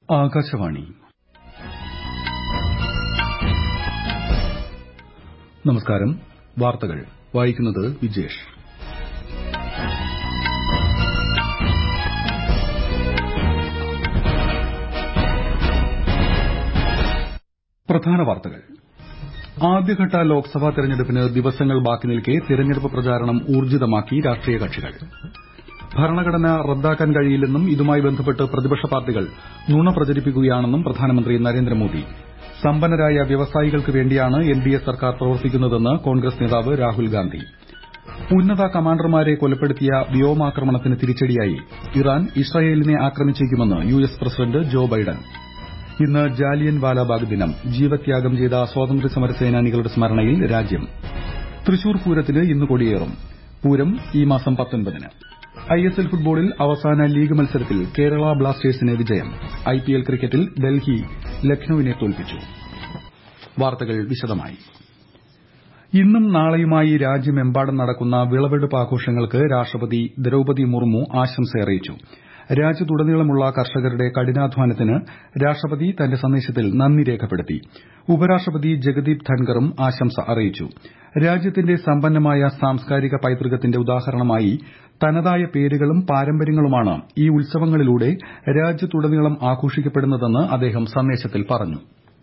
ആകാശവാണി നമസ്കാരം വാർത്തകൾ വായിക്കുന്നത് വിജേഷ് പ്രധാന വാർത്തകൾ ആദ്യഘട്ട ലോക്സഭാ തെരഞ്ഞെടുപ്പിന് ദിവസങ്ങൾ ബാക്കി നിൽക്കെ തെരഞ്ഞെടുപ്പ് പ്രചാരണം ഊർജ്ജിതമാക്കി രാഷ്ട്രീയ കക്ഷികൾ ഭരണഘടന റദ്ദാക്കാൻ കഴിയില്ലെന്നും ഇതുമായി ബന്ധപ്പെട്ട് പ്രതിപക്ഷ പാർട്ടികൾ നുണ പ്രചരിപ്പിക്കുകയാണെന്നും പ്രധാനമന്ത്രി നരേന്ദ്രമോദി സമ്പന്നരായ വ്യവസായികൾക്ക് വേണ്ടിയാണ് എൻഡിഎ സർക്കാർ പ്രവർത്തിക്കുന്നതെന്ന് കോൺഗ്രസ് നേതാവ് രാഹുൽ ഗാന്ധി ഉന്നത കമാൻഡർമാരെ കൊലപ്പെടുത്തിയ വ്യോമാക്രമണത്തിന് തിരിച്ചടിയായി ഇറാൻ ഇസ്രായേലിനെ ആക്രമിച്ചേക്കുമെന്ന് യുഎസ് പ്രസിഡന്റ് ജോ ബൈഡൻ ഇന്ന് ജാലിയൻ വാലാബാഗ് ദിനം ജീവത്യാഗം ചെയ്ത സ്വാതന്ത്ര്യ സമര സേനാനികളുടെ സ്മരണയിൽ രാജ്യം തൃശൂർ പൂരത്തിന് ഇന്ന് കൊടിയേറും പൂരം ഈ മാസം പത്തൊൻപതിന് ഐഎസ്എൽ ഫുട്ബോളിൽ അവസാന ലീഗ് മത്സരത്തിൽ കേരള ബ്ലാസ്റ്റേഴ്സിന് വിജയം ഐപിഎൽ ക്രിക്കറ്റിൽ ഡൽഹി ലക്നൌവിനെ തോൽപ്പിച്ചു വാർത്തകൾ വിശദമായി ഇന്നും നാളെയുമായി രാജ്യമെമ്പാടും നടക്കുന്ന വിളവെടുപ്പ് ആഘോഷങ്ങൾക്ക് രാഷ്ട്രപതി ദ്രൌപതി മുർമു ആശംസ അറിയിച്ചു രാജ്യത്തുടനീളമുള്ള കർഷകരുടെ കഠിനാധ്വാനത്തിന് രാഷ്ട്രപതി തന്റെ സന്ദേശത്തിൽ നന്ദി രേഖപ്പെടുത്തി ഉപരാഷ്ട്രപതി ജഗദീപ് ധൻകറും ആശംസ അറിയിച്ചു രാജ്യത്തിന്റെ സമ്പന്നമായ സാംസ്കാരിക പൈതൃകത്തിന്റെ ഉദാഹരണമായി തനതായ പേരുകളും പാരമ്പര്യങ്ങളുമാണ് ഈ ഉത്സവങ്ങളിലൂടെ രാജ്യത്തുടനീളം ആഘോഷിക്കപ്പെടുന്നതെന്ന് അദ്ദേഹം സന്ദേശത്തിൽ പറഞ്ഞു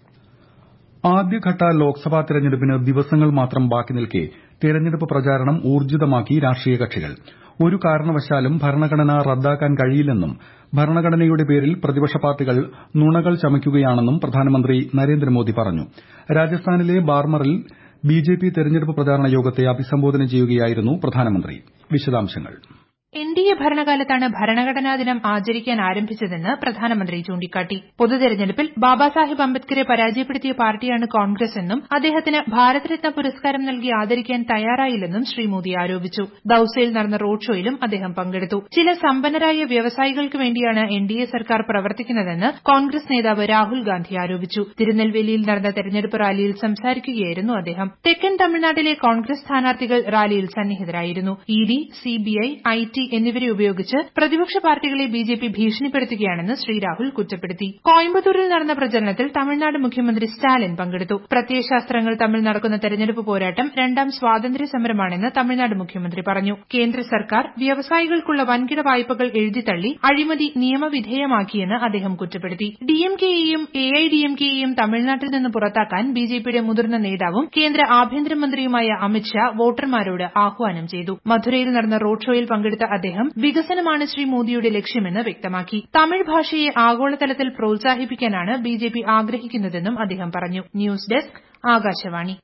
ആദ്യഘട്ട ലോക്സഭാ തെരഞ്ഞെടുപ്പിന് ദിവസങ്ങൾ മാത്രം ബാക്കി നിൽക്കെ തെരഞ്ഞെടുപ്പ് പ്രചാരണം ഊർജ്ജിതമാക്കി രാഷ്ട്രീയ കക്ഷികൾ ഒരു കാരണവശാലും ഭരണഘടന റദ്ദാക്കാൻ കഴിയില്ലെന്നും ഭരണഘടനയുടെ പേരിൽ പ്രതിപക്ഷ പാർട്ടികൾ നുണകൾ ചമയ്ക്കുകയാണെന്നും പ്രധാനമന്ത്രി നരേന്ദ്രമോദി പറഞ്ഞു രാജസ്ഥാനിലെ ബാർമറിൽ ബിജെപി തെരഞ്ഞെടുപ്പ് പ്രചാരണ യോഗത്തെ അഭിസംബോധന ചെയ്യുകയായിരുന്നു പ്രധാനമന്ത്രി വിശദാംശങ്ങൾ എൻഡിഎ ഭരണകാലത്താണ് ഭരണഘടനാ ദിനം ആചരിക്കാൻ ആരംഭിച്ചതെന്ന് പ്രധാനമന്ത്രി ചൂണ്ടിക്കാട്ടി പൊതുതെരഞ്ഞെടുപ്പിൽ ബാബാസാഹിബ് അംബേദ്കറെ പരാജയപ്പെടുത്തിയ പാർട്ടിയാണ് കോൺഗ്രസ് എന്നും അദ്ദേഹത്തിന് ഭാരതരത്ന പുരസ്കാരം നൽകി ആദരിക്കാൻ തയ്യാറായില്ലെന്നും ശ്രീ മോദി ആരോപിച്ചു ദൌസയിൽ നടന്ന റോഡ് ഷോയിലും അദ്ദേഹം പങ്കെടുത്തു ചില സമ്പന്നരായ വ്യവസായികൾക്ക് വേണ്ടിയാണ് എൻഡിഎ സർക്കാർ പ്രവർത്തിക്കുന്നതെന്ന് കോൺഗ്രസ് നേതാവ് രാഹുൽ ഗാന്ധി ആരോപിച്ചു തിരുനെൽവേലിയിൽ നടന്ന തെരഞ്ഞെടുപ്പ് റാലിയിൽ സംസാരിക്കുകയായിരുന്നു അദ്ദേഹം തെക്കൻ തമിഴ്നാട്ടിലെ കോൺഗ്രസ് സ്ഥാനാർത്ഥികൾ റാലിയിൽ സന്നിഹിതരായിരുന്നു ഇഡി സിബിഐ ഐടി എന്നിവരെ ഉപയോഗിച്ച് പ്രതിപക്ഷ പാർട്ടികളെ ബിജെപി ഭീഷണിപ്പെടുത്തുകയാണെന്ന് ശ്രീ രാഹുൽ കുറ്റപ്പെടുത്തി കോയമ്പത്തൂരിൽ നടന്ന പ്രചരണത്തിൽ തമിഴ്നാട് മുഖ്യമന്ത്രി സ്റ്റാലിൻ പങ്കെടുത്തു പ്രത്യയശാസ്ത്രങ്ങൾ തമ്മിൽ നടക്കുന്ന തെരഞ്ഞെടുപ്പ് പോരാട്ടം രണ്ടാം സ്വാതന്ത്ര്യ സമരമാണെന്ന് തമിഴ്നാട് മുഖ്യമന്ത്രി പറഞ്ഞു കേന്ദ്ര സർക്കാർ വ്യവസായികൾക്കുള്ള വൻകിട വായ്പകൾ എഴുതിത്തള്ളി അഴിമതി നിയമവിധേയമാക്കിയെന്ന് അദ്ദേഹം കുറ്റപ്പെടുത്തി ഡിഎംകെയെയും എഐഡിഎംകെയെയും തമിഴ്നാട്ടിൽ നിന്ന് പുറത്താക്കാൻ ബിജെപിയുടെ മുതിർന്ന നേതാവും കേന്ദ്ര ആഭ്യന്തരമന്ത്രിയുമായ അമിത്ഷാ വോട്ടർമാരോട് ആഹ്വാനം ചെയ്തു മധുരയിൽ നടന്ന റോഡ് ഷോയിൽ പങ്കെടുത്ത അദ്ദേഹം വികസനമാണ് ശ്രീ മോദിയുടെ ലക്ഷ്യമെന്ന് വ്യക്തമാക്കി തമിഴ് ഭാഷയെ ആഗോളതലത്തിൽ പ്രോത്സാഹിപ്പിക്കാനാണ് ബിജെപി ആഗ്രഹിക്കുന്നതെന്നും അദ്ദേഹം പറഞ്ഞു ന്യൂസ് ഡെസ്ക് ആകാശവാണി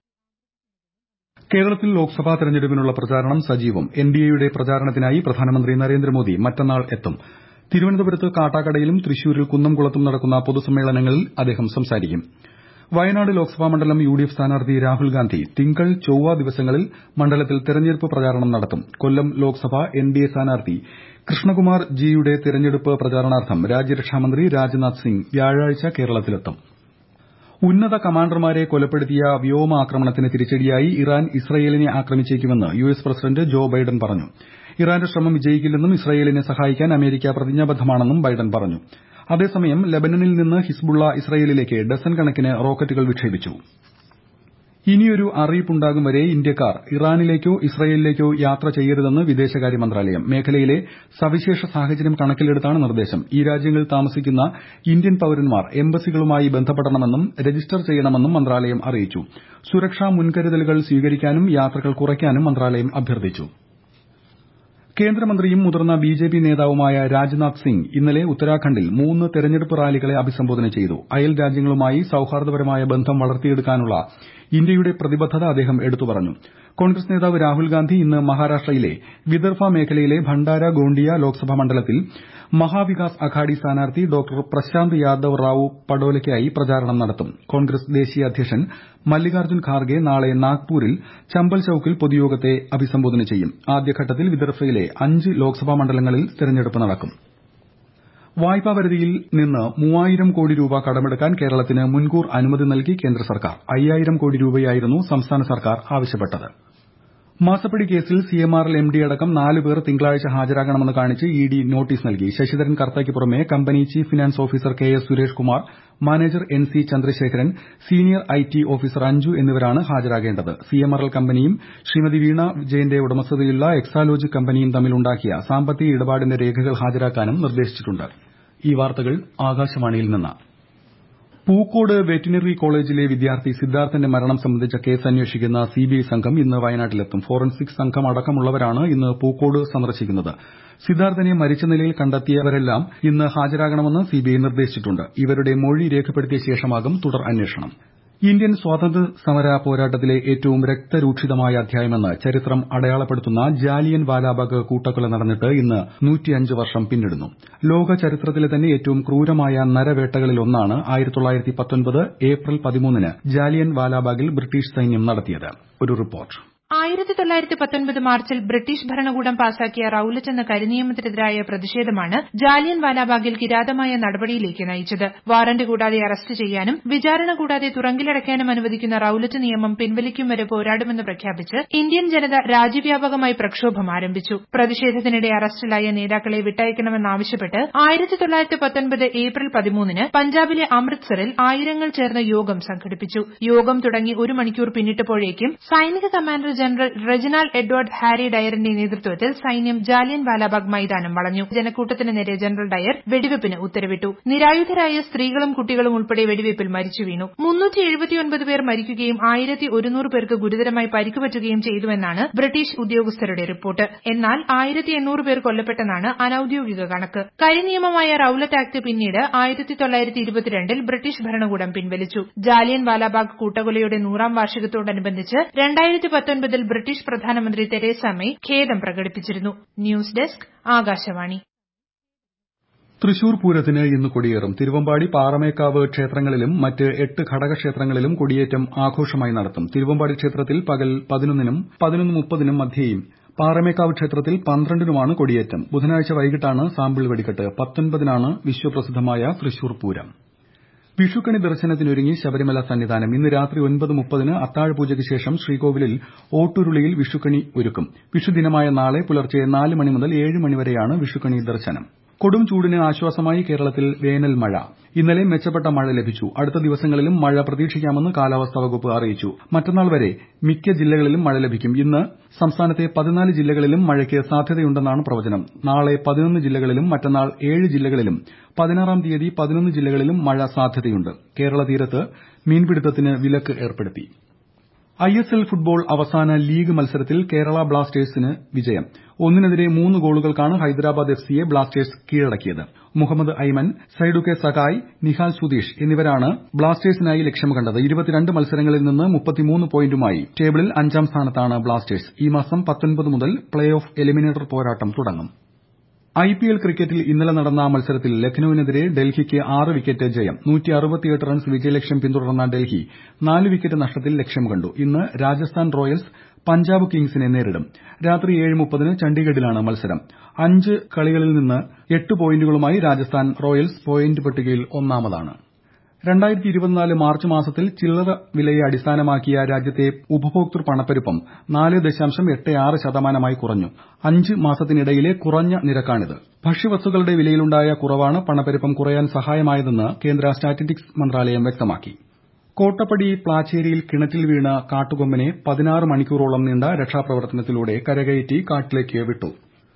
കേരളത്തിൽ ലോക്സഭാ തെരഞ്ഞെടുപ്പിനുള്ള പ്രചാരണം സജീവം എൻഡിഎയുടെ പ്രചാരണത്തിനായി പ്രധാനമന്ത്രി നരേന്ദ്രമോദി മറ്റന്നാൾ എത്തും തിരുവനന്തപുരത്ത് കാട്ടാക്കടയിലും തൃശൂരിൽ കുന്നംകുളത്തും നടക്കുന്ന പൊതുസമ്മേളനങ്ങളിൽ അദ്ദേഹം സംസാരിക്കും വയനാട് ലോക്സഭാ മണ്ഡലം യുഡിഎഫ് സ്ഥാനാർത്ഥി രാഹുൽ ഗാന്ധി തിങ്കൾ ചൊവ്വ ദിവസങ്ങളിൽ മണ്ഡലത്തിൽ തെരഞ്ഞെടുപ്പ് പ്രചാരണം നടത്തും കൊല്ലം ലോക്സഭ എൻഡിഎ സ്ഥാനാർത്ഥി കൃഷ്ണകുമാർ ജിയുടെ തെരഞ്ഞെടുപ്പ് പ്രചാരണാർത്ഥം രാജ്യരക്ഷാമന്ത്രി രാജ്നാഥ് സിംഗ് വ്യാഴാഴ്ച കേരളത്തിലെത്തും ഉന്നത കമാൻഡർമാരെ കൊലപ്പെടുത്തിയ വ്യോമാക്രമണത്തിന് തിരിച്ചടിയായി ഇറാൻ ഇസ്രായേലിനെ ആക്രമിച്ചേക്കുമെന്ന് യുഎസ് പ്രസിഡന്റ് ജോ ബൈഡൻ പറഞ്ഞു ഇറാന്റെ ശ്രമം വിജയിക്കില്ലെന്നും ഇസ്രായേലിനെ സഹായിക്കാൻ അമേരിക്ക പ്രതിജ്ഞാബദ്ധമാണെന്നും ബൈഡൻ പറഞ്ഞു അതേസമയം ലബനനിൽ നിന്ന് ഹിസ്ബുള്ള ഇസ്രായേലിലേക്ക് ഡസൻ കണക്കിന് റോക്കറ്റുകൾ വിക്ഷേപിച്ചു ഇനിയൊരു അറിയിപ്പുണ്ടാകും വരെ ഇന്ത്യക്കാർ ഇറാനിലേക്കോ ഇസ്രായേലിലേക്കോ യാത്ര ചെയ്യരുതെന്ന് വിദേശകാര്യ മന്ത്രാലയം മേഖലയിലെ സവിശേഷ സാഹചര്യം കണക്കിലെടുത്താണ് നിർദ്ദേശം ഈ രാജ്യങ്ങളിൽ താമസിക്കുന്ന ഇന്ത്യൻ പൌരന്മാർ എംബസികളുമായി ബന്ധപ്പെടണമെന്നും രജിസ്റ്റർ ചെയ്യണമെന്നും മന്ത്രാലയം അറിയിച്ചു സുരക്ഷാ മുൻകരുതലുകൾ സ്വീകരിക്കാനും യാത്രകൾ കുറയ്ക്കാനും മന്ത്രാലയം അഭ്യർത്ഥിച്ചു കേന്ദ്രമന്ത്രിയും മുതിർന്ന ബിജെപി നേതാവുമായ രാജ്നാഥ് സിംഗ് ഇന്നലെ ഉത്തരാഖണ്ഡിൽ മൂന്ന് തെരഞ്ഞെടുപ്പ് റാലികളെ അഭിസംബോധന ചെയ്തു അയൽ രാജ്യങ്ങളുമായി സൌഹാർദ്ദപരമായ ബന്ധം വളർത്തിയെടുക്കാനുള്ള ഇന്ത്യയുടെ പ്രതിബദ്ധത അദ്ദേഹം എടുത്തുപറഞ്ഞു കോൺഗ്രസ് നേതാവ് രാഹുൽ ഗാന്ധി ഇന്ന് മഹാരാഷ്ട്രയിലെ വിദർഭ മേഖലയിലെ ഭണ്ഡാര ഗോണ്ടിയ ലോക്സഭാ മണ്ഡലത്തിൽ മഹാവികാസ് അഘാഡി സ്ഥാനാർത്ഥി ഡോക്ടർ പ്രശാന്ത് യാദവ് റാവു പടോലയ്ക്കായി പ്രചാരണം നടത്തും കോൺഗ്രസ് ദേശീയ അധ്യക്ഷൻ മല്ലികാർജ്ജുൻ ഖാർഗെ നാളെ നാഗ്പൂരിൽ ചമ്പൽ ചൌക്കിൽ പൊതുയോഗത്തെ അഭിസംബോധന ചെയ്യും ആദ്യഘട്ടത്തിൽ വിദർഭയിലെ അഞ്ച് ലോക്സഭാ മണ്ഡലങ്ങളിൽ തെരഞ്ഞെടുപ്പ് നടക്കും വായ്പാ പരിധിയിൽ നിന്ന് മൂവായിരം കോടി രൂപ കടമെടുക്കാൻ കേരളത്തിന് മുൻകൂർ അനുമതി നൽകി കേന്ദ്ര സർക്കാർ അയ്യായിരം കോടി രൂപയായിരുന്നു സംസ്ഥാന സർക്കാർ ആവശ്യപ്പെട്ടത് മാസപ്പടി കേസിൽ സിഎംആർഎൽ എംഡി അടക്കം നാല് പേർ തിങ്കളാഴ്ച ഹാജരാകണമെന്ന് കാണിച്ച് ഇഡി നോട്ടീസ് നൽകി ശശിധരൻ കർത്തയ്ക്ക് പുറമെ company chief finance officer K S Suresh Kumar manager N C Chandrasekharan senior IT officer Anju എന്നിവരാണ് ഹാജരാകേണ്ടത് സിഎംആർഎൽ കമ്പനിയും ശ്രീമതി വീണ വിജയന്റെ ഉടമസ്ഥതയിലുള്ള എക്സാലോജിക് കമ്പനിയും തമ്മിലുണ്ടാക്കിയ സാമ്പത്തിക ഇടപാടിന്റെ രേഖകൾ ഹാജരാക്കാനും നിർദ്ദേശിച്ചിട്ടുണ്ട് ഈ വാർത്തകൾ ആകാശവാണിയിൽ നിന്ന് പൂക്കോട് വെറ്റിനറി കോളേജിലെ വിദ്യാർത്ഥി സിദ്ധാർത്ഥന്റെ മരണം സംബന്ധിച്ച കേസ് അന്വേഷിക്കുന്ന സിബിഐ സംഘം ഇന്ന് വയനാട്ടിലെത്തും ഫോറൻസിക് സംഘം അടക്കമുള്ളവരാണ് ഇന്ന് പൂക്കോട് സന്ദർശിക്കുന്നത് സിദ്ധാർത്ഥനെ മരിച്ച നിലയിൽ കണ്ടെത്തിയവരെല്ലാം ഇന്ന് ഹാജരാകണമെന്ന് സിബിഐ നിർദ്ദേശിച്ചിട്ടുണ്ട് ഇവരുടെ മൊഴി രേഖപ്പെടുത്തിയ ശേഷമാകും തുടർ അന്വേഷണം ഇന്ത്യൻ സ്വാതന്ത്ര്യ സമര പോരാട്ടത്തിലെ ഏറ്റവും രക്തരൂക്ഷിതമായ അധ്യായമെന്ന് ചരിത്രം അടയാളപ്പെടുത്തുന്ന ജാലിയൻ വാലാബാഗ് കൂട്ടക്കൊല നടന്നിട്ട് ഇന്ന് വർഷം പിന്നിടുന്നു ലോക ചരിത്രത്തിലെ തന്നെ ഏറ്റവും ക്രൂരമായ നരവേട്ടകളിലൊന്നാണ് ഏപ്രിൽ പതിമൂന്നിന് ജാലിയൻ വാലാബാഗിൽ ബ്രിട്ടീഷ് സൈന്യം നടത്തിയത് ഒരു റിപ്പോർട്ട് ആയിരത്തി തൊള്ളായിരത്തി പത്തൊൻപത് മാർച്ചിൽ ബ്രിട്ടീഷ് ഭരണകൂടം പാസാക്കിയ റൌലറ്റ് എന്ന കരിനിയമത്തിനെതിരായ പ്രതിഷേധമാണ് ജാലിയൻ വാലാബാഗിൽ കിരാതമായ നടപടിയിലേക്ക് നയിച്ചത് വാറന്റ് കൂടാതെ അറസ്റ്റ് ചെയ്യാനും വിചാരണ കൂടാതെ തുറങ്കിലടയ്ക്കാനും അനുവദിക്കുന്ന റൌലറ്റ് നിയമം പിൻവലിക്കും വരെ പോരാടുമെന്ന് പ്രഖ്യാപിച്ച് ഇന്ത്യൻ ജനത രാജ്യവ്യാപകമായി പ്രക്ഷോഭം ആരംഭിച്ചു പ്രതിഷേധത്തിനിടെ അറസ്റ്റിലായ നേതാക്കളെ വിട്ടയക്കണമെന്നാവശ്യപ്പെട്ട് ആയിരത്തി തൊള്ളായിരത്തി പത്തൊൻപത് ഏപ്രിൽ പതിമൂന്നിന് പഞ്ചാബിലെ അമൃത്സറിൽ ആയിരങ്ങൾ ചേർന്ന് യോഗം സംഘടിപ്പിച്ചു യോഗം തുടങ്ങി ഒരു മണിക്കൂർ പിന്നിട്ടപ്പോഴേക്കും സൈനിക commander general Reginald Edward Harry ഡയറിന്റെ നേതൃത്വത്തിൽ സൈന്യം ജാലിയൻ വാലാബാഗ് മൈതാനം വളഞ്ഞു ജനക്കൂട്ടത്തിന് നേരെ ജനറൽ ഡയർ വെടിവെപ്പിന് ഉത്തരവിട്ടു നിരായുധരായ സ്ത്രീകളും കുട്ടികളും ഉൾപ്പെടെ വെടിവെപ്പിൽ മരിച്ചു വീണു പേർ മരിക്കുകയും ആയിരത്തി ഒരുന്നൂറ് പേർക്ക് ഗുരുതരമായി പരിക്കുപറ്റുകയും ചെയ്തുവെന്നാണ് ബ്രിട്ടീഷ് ഉദ്യോഗസ്ഥരുടെ റിപ്പോർട്ട് എന്നാൽ ആയിരത്തി എണ്ണൂറ് പേർ കൊല്ലപ്പെട്ടെന്നാണ് അനൌദ്യോഗിക കണക്ക് കരിനിയമമായ റൌലറ്റ് ആക്ട് പിന്നീട് ആയിരത്തി തൊള്ളായിരത്തി ഇരുപത്തിരണ്ടിൽ ബ്രിട്ടീഷ് ഭരണകൂടം പിൻവലിച്ചു ജാലിയൻ വാലാബാഗ് കൂട്ടക്കൊലയുടെ നൂറാം വാർഷികത്തോടനുബന്ധിച്ച് രണ്ടായിരത്തി പത്തൊൻപതിൽ ബ്രിട്ടീഷ് പ്രധാനമന്ത്രി തെരേസ മെയ് ഖേദം പ്രകടിപ്പിച്ചിരുന്നു ന്യൂസ് ഡെസ്ക് ആകാശവാണി തൃശൂർ പൂരത്തിന് ഇന്ന് കൊടിയേറും തിരുവമ്പാടി പാറമേക്കാവ് ക്ഷേത്രങ്ങളിലും മറ്റ് എട്ട് ഘടകക്ഷേത്രങ്ങളിലും കൊടിയേറ്റം ആഘോഷമായി നടത്തും തിരുവമ്പാടി ക്ഷേത്രത്തിൽ പകൽ പതിനൊന്നിനും പതിനൊന്ന് മുപ്പതിനും മധ്യേയും പാറമേക്കാവ് ക്ഷേത്രത്തിൽ പന്ത്രണ്ടിനുമാണ് കൊടിയേറ്റം ബുധനാഴ്ച വൈകിട്ടാണ് സാമ്പിൾ വെടിക്കെട്ട് പത്തൊൻപതിനാണ് വിശ്വപ്രസിദ്ധമായ തൃശൂർ പൂരം വിഷുക്കണി ദർശനത്തിനൊരുങ്ങി ശബരിമല സന്നിധാനം ഇന്ന് രാത്രി ഒൻപത് മുപ്പതിന് അത്താഴപൂജയ്ക്ക് ശേഷം ശ്രീകോവിലിൽ ഓട്ടുരുളിയിൽ വിഷുക്കണി ഒരുക്കും വിഷുദിനമായ നാളെ പുലർച്ചെ നാല് മണി മുതൽ ഏഴ് മണിവരെയാണ് വിഷുക്കണി ദർശനം കൊടും ചൂടിന് ആശ്വാസമായി കേരളത്തിൽ വേനൽ മഴ ഇന്നലെ മെച്ചപ്പെട്ട മഴ ലഭിച്ചു അടുത്ത ദിവസങ്ങളിലും മഴ പ്രതീക്ഷിക്കാമെന്ന് കാലാവസ്ഥാ വകുപ്പ് അറിയിച്ചു മറ്റന്നാൾ വരെ മിക്ക ജില്ലകളിലും മഴ ലഭിക്കും ഇന്ന് സംസ്ഥാനത്തെ പതിനാല് ജില്ലകളിലും മഴയ്ക്ക് സാധ്യതയുണ്ടെന്നാണ് പ്രവചനം നാളെ പതിനൊന്ന് ജില്ലകളിലും മറ്റന്നാൾ ഏഴ് ജില്ലകളിലും പതിനാറാം തീയതി പതിനൊന്ന് ജില്ലകളിലും മഴ സാധ്യതയുണ്ട് കേരള തീരത്ത് മീൻപിടുത്തത്തിന് വിലക്ക് ഏർപ്പെടുത്തി ഐഎസ്എൽ ഫുട്ബോൾ അവസാന ലീഗ് മത്സരത്തിൽ കേരള ബ്ലാസ്റ്റേഴ്സിന് വിജയം ഒന്നിനെതിരെ മൂന്ന് ഗോളുകൾക്കാണ് ഹൈദരാബാദ് എഫ് സിയെ ബ്ലാസ്റ്റേഴ്സ് കീഴടക്കിയത് മുഹമ്മദ് ഐമൻ സൈഡുകെ സകായ് നിഹാൽ സുതീഷ് എന്നിവരാണ് ബ്ലാസ്റ്റേഴ്സിനായി ലക്ഷ്യം കണ്ടത് ഇരുപത്തിരണ്ട് മത്സരങ്ങളിൽ നിന്ന് മുപ്പത്തിമൂന്ന് പോയിന്റുമായി ടേബിളിൽ അഞ്ചാം സ്ഥാനത്താണ് ബ്ലാസ്റ്റേഴ്സ് ഈ മാസം പത്തൊൻപത് മുതൽ പ്ലേ ഓഫ് എലിമിനേറ്റർ പോരാട്ടം തുടങ്ങും ഐപിഎൽ ക്രിക്കറ്റിൽ ഇന്നലെ നടന്ന മത്സരത്തിൽ ലക്നൌവിനെതിരെ ഡൽഹിക്ക് ആറ് വിക്കറ്റ് ജയം റൺസ് വിജയലക്ഷ്യം പിന്തുടർന്ന ഡൽഹി നാല് വിക്കറ്റ് നഷ്ടത്തിൽ ലക്ഷ്യം കണ്ടു ഇന്ന് രാജസ്ഥാൻ റോയൽസ് പഞ്ചാബ് കിങ്സിനെ നേരിടും രാത്രി ഏഴ് മുപ്പതിന് ചണ്ഡീഗഡിലാണ് മത്സരം അഞ്ച് കളികളിൽ നിന്ന് എട്ട് പോയിന്റുകളുമായി രാജസ്ഥാൻ റോയൽസ് പോയിന്റ് പട്ടികയിൽ ഒന്നാമതാണ് മാർച്ച് മാസത്തിൽ ചില്ലറ വിലയെ അടിസ്ഥാനമാക്കിയ രാജ്യത്തെ ഉപഭോക്തൃ പണപ്പെരുപ്പം നാല് ദശാംശം എട്ട് ആറ് ശതമാനമായി കുറഞ്ഞു അഞ്ച് മാസത്തിനിടയിലെ കുറഞ്ഞ നിരക്കാണിത് ഭക്ഷ്യവസ്തുക്കളുടെ വിലയിലുണ്ടായ കുറവാണ് പണപ്പെരുപ്പം കുറയാൻ സഹായമായതെന്ന് കേന്ദ്ര സ്റ്റാറ്റിസ്റ്റിക്സ് മന്ത്രാലയം വ്യക്തമാക്കി കോട്ടപ്പടി പ്ലാച്ചേരിയിൽ കിണറ്റിൽ വീണ കാട്ടുകൊമ്പനെ പതിനാറ് മണിക്കൂറോളം നീണ്ട രക്ഷാപ്രവർത്തനത്തിലൂടെ കരകയറ്റി കാട്ടിലേക്ക് വിട്ടു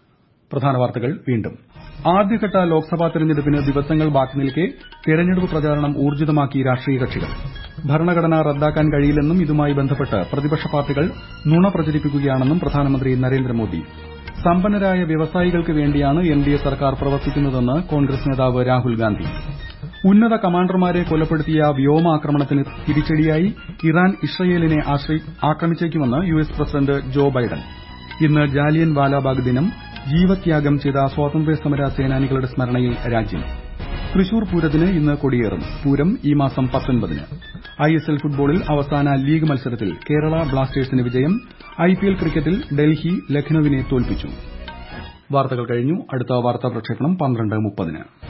ആദ്യഘട്ട ലോക്സഭാ തെരഞ്ഞെടുപ്പിന് ദിവസങ്ങൾ ബാക്കി നിൽക്കെ തെരഞ്ഞെടുപ്പ് പ്രചാരണം ഊർജിതമാക്കി രാഷ്ട്രീയ കക്ഷികൾ ഭരണഘടന റദ്ദാക്കാൻ കഴിയില്ലെന്നും ഇതുമായി ബന്ധപ്പെട്ട് പ്രതിപക്ഷ പാർട്ടികൾ നുണ പ്രചരിപ്പിക്കുകയാണെന്നും പ്രധാനമന്ത്രി നരേന്ദ്രമോദി സമ്പന്നരായ വ്യവസായികൾക്ക് വേണ്ടിയാണ് എൻഡിഎ സർക്കാർ പ്രവർത്തിക്കുന്നതെന്ന് കോൺഗ്രസ് നേതാവ് രാഹുൽ ഗാന്ധി ഉന്നത കമാൻഡർമാരെ കൊലപ്പെടുത്തിയ വ്യോമാക്രമണത്തിന് തിരിച്ചടിയായി ഇറാൻ ഇസ്രയേലിനെ ആക്രമിച്ചേക്കുമെന്ന് യുഎസ് പ്രസിഡന്റ് ജോ ബൈഡൻ ഇന്ന് ജാലിയൻ വാലാബാഗ് ദിനം ജീവത്യാഗം ചെയ്ത സ്വാതന്ത്ര്യ സമര സേനാനികളുടെ സ്മരണയിൽ രാജ്യം തൃശൂർ പൂരത്തിന് ഇന്ന് കൊടിയേറും പൂരം ഈ മാസം പത്തൊൻപതിന് ഐഎസ്എൽ ഫുട്ബോളിൽ അവസാന ലീഗ് മത്സരത്തിൽ കേരള ബ്ലാസ്റ്റേഴ്സിന് വിജയം ഐപിഎൽ ക്രിക്കറ്റിൽ ഡൽഹി ലക്നൌവിനെ തോൽപ്പിച്ചു വാർത്തകൾ കഴിഞ്ഞു അടുത്ത വാർത്താ പ്രക്ഷേപണം പന്ത്രണ്ട് മുപ്പതിന്